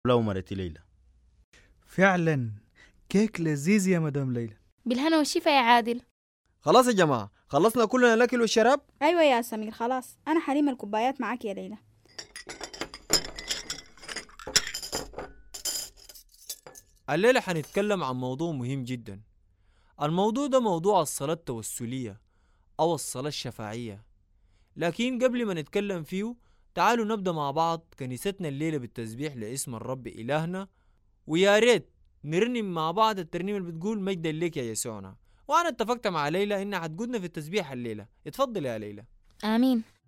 لو مرتي ليلى فعلا كيك لذيذ يا مدام ليلى بالهنا والشفا يا عادل خلاص يا جماعة خلصنا كلنا الأكل والشراب أيوة يا سمير خلاص أنا حليم الكوبايات معاك يا ليلى الليلة حنتكلم عن موضوع مهم جدا الموضوع ده موضوع الصلاة التوسلية أو الصلاة الشفاعية لكن قبل ما نتكلم فيه تعالوا نبدأ مع بعض كنيستنا الليلة بالتسبيح لاسم الرب إلهنا ويا ريت نرنم مع بعض الترنيمة اللي بتقول مجدا لك يا يسوعنا وأنا اتفقت مع ليلى إنها حتقودنا في التسبيح الليلة اتفضل يا ليلى آمين